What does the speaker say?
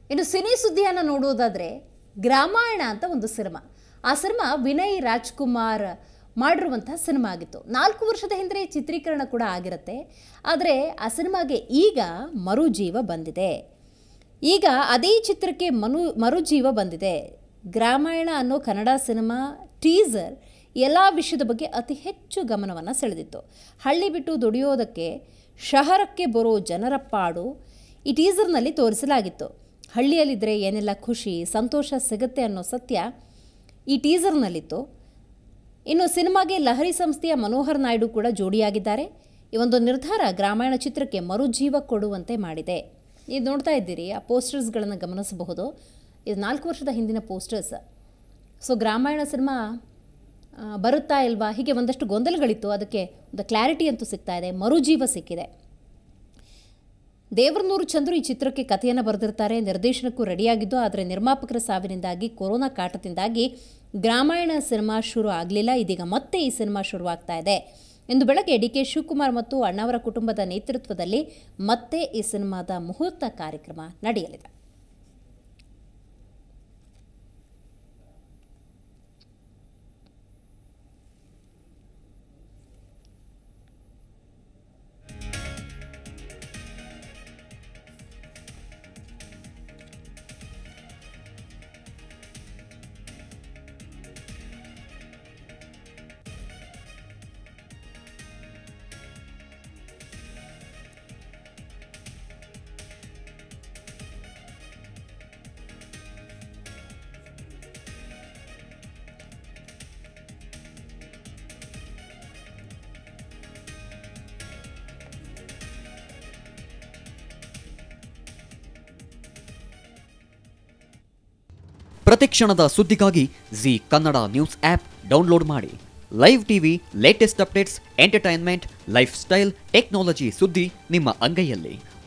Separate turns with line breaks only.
ಇನ್ನು ಸಿನಿ ಸುದ್ದಿಯನ್ನು ನೋಡೋದಾದರೆ ಗ್ರಾಮಾಯಣ ಅಂತ ಒಂದು ಸಿನಿಮಾ ಆ ಸಿನಿಮಾ ವಿನಯ್ ರಾಜ್ಕುಮಾರ್ ಮಾಡಿರುವಂತಹ ಸಿನಿಮಾ ಆಗಿತ್ತು ನಾಲ್ಕು ವರ್ಷದ ಹಿಂದೆ ಚಿತ್ರೀಕರಣ ಕೂಡ ಆಗಿರುತ್ತೆ ಆದರೆ ಆ ಸಿನಿಮಾಗೆ ಈಗ ಮರುಜೀವ ಬಂದಿದೆ ಈಗ ಅದೇ ಚಿತ್ರಕ್ಕೆ ಮನು ಮರುಜೀವ ಬಂದಿದೆ ಗ್ರಾಮಾಯಣ ಅನ್ನೋ ಕನ್ನಡ ಸಿನಿಮಾ ಟೀಸರ್ ಎಲ್ಲ ವಿಷಯದ ಬಗ್ಗೆ ಅತಿ ಹೆಚ್ಚು ಗಮನವನ್ನು ಸೆಳೆದಿತ್ತು ಹಳ್ಳಿ ಬಿಟ್ಟು ದುಡಿಯೋದಕ್ಕೆ ಶಹರಕ್ಕೆ ಬರೋ ಜನರ ಪಾಡು ಈ ಟೀಸರ್ನಲ್ಲಿ ತೋರಿಸಲಾಗಿತ್ತು ಹಳ್ಳಿಯಲ್ಲಿದ್ದರೆ ಏನೆಲ್ಲ ಖುಷಿ ಸಂತೋಷ ಸಿಗುತ್ತೆ ಅನ್ನೋ ಸತ್ಯ ಈ ಟೀಸರ್ನಲ್ಲಿತ್ತು ಇನ್ನು ಸಿನಿಮಾಗೆ ಲಹರಿ ಸಂಸ್ಥೆಯ ಮನೋಹರ್ ನಾಯ್ಡು ಕೂಡ ಜೋಡಿಯಾಗಿದ್ದಾರೆ ಈ ಒಂದು ನಿರ್ಧಾರ ಗ್ರಾಮಾಯಣ ಚಿತ್ರಕ್ಕೆ ಮರುಜೀವ ಕೊಡುವಂತೆ ಮಾಡಿದೆ ನೀವು ನೋಡ್ತಾ ಇದ್ದೀರಿ ಆ ಪೋಸ್ಟರ್ಸ್ಗಳನ್ನು ಗಮನಿಸಬಹುದು ಇದು ನಾಲ್ಕು ವರ್ಷದ ಹಿಂದಿನ ಪೋಸ್ಟರ್ಸ್ ಸೊ ಗ್ರಾಮಾಯಣ ಸಿನಿಮಾ ಆ, ಬರುತ್ತಾ ಇಲ್ವಾ ಹೀಗೆ ಒಂದಷ್ಟು ಗೊಂದಲಗಳಿತ್ತು ಅದಕ್ಕೆ ಒಂದು ಕ್ಲಾರಿಟಿ ಅಂತೂ ಸಿಗ್ತಾ ಇದೆ ಮರುಜೀವ ಸಿಕ್ಕಿದೆ ದೇವರನೂರು ಚಂದ್ರು ಈ ಚಿತ್ರಕ್ಕೆ ಕಥೆಯನ್ನು ಬರೆದಿರ್ತಾರೆ ನಿರ್ದೇಶನಕ್ಕೂ ರೆಡಿಯಾಗಿದ್ದು ಆದರೆ ನಿರ್ಮಾಪಕರ ಸಾವಿನಿಂದಾಗಿ ಕೊರೋನಾ ಕಾಟದಿಂದಾಗಿ ಗ್ರಾಮಾಯಣ ಸಿನಿಮಾ ಶುರು ಆಗಲಿಲ್ಲ ಇದೀಗ ಮತ್ತೆ ಈ ಸಿನಿಮಾ ಶುರುವಾಗ್ತಾ ಇದೆ ಇಂದು ಬೆಳಗ್ಗೆ ಡಿ ಕೆ ಶಿವಕುಮಾರ್ ಮತ್ತು ಅಣ್ಣಾವರ ಕುಟುಂಬದ ನೇತೃತ್ವದಲ್ಲಿ ಮತ್ತೆ ಈ ಸಿನಿಮಾದ ಮುಹೂರ್ತ ಕಾರ್ಯಕ್ರಮ ನಡೆಯಲಿದೆ
ಪ್ರತಿಕ್ಷಣದ ಸುದ್ದಿಗಾಗಿ Zee Kannada news app download ಮಾಡಿ live TV latest updates entertainment lifestyle technology ಸುದ್ದಿ ನಿಮ್ಮ ಅಂಗೈಯಲ್ಲಿ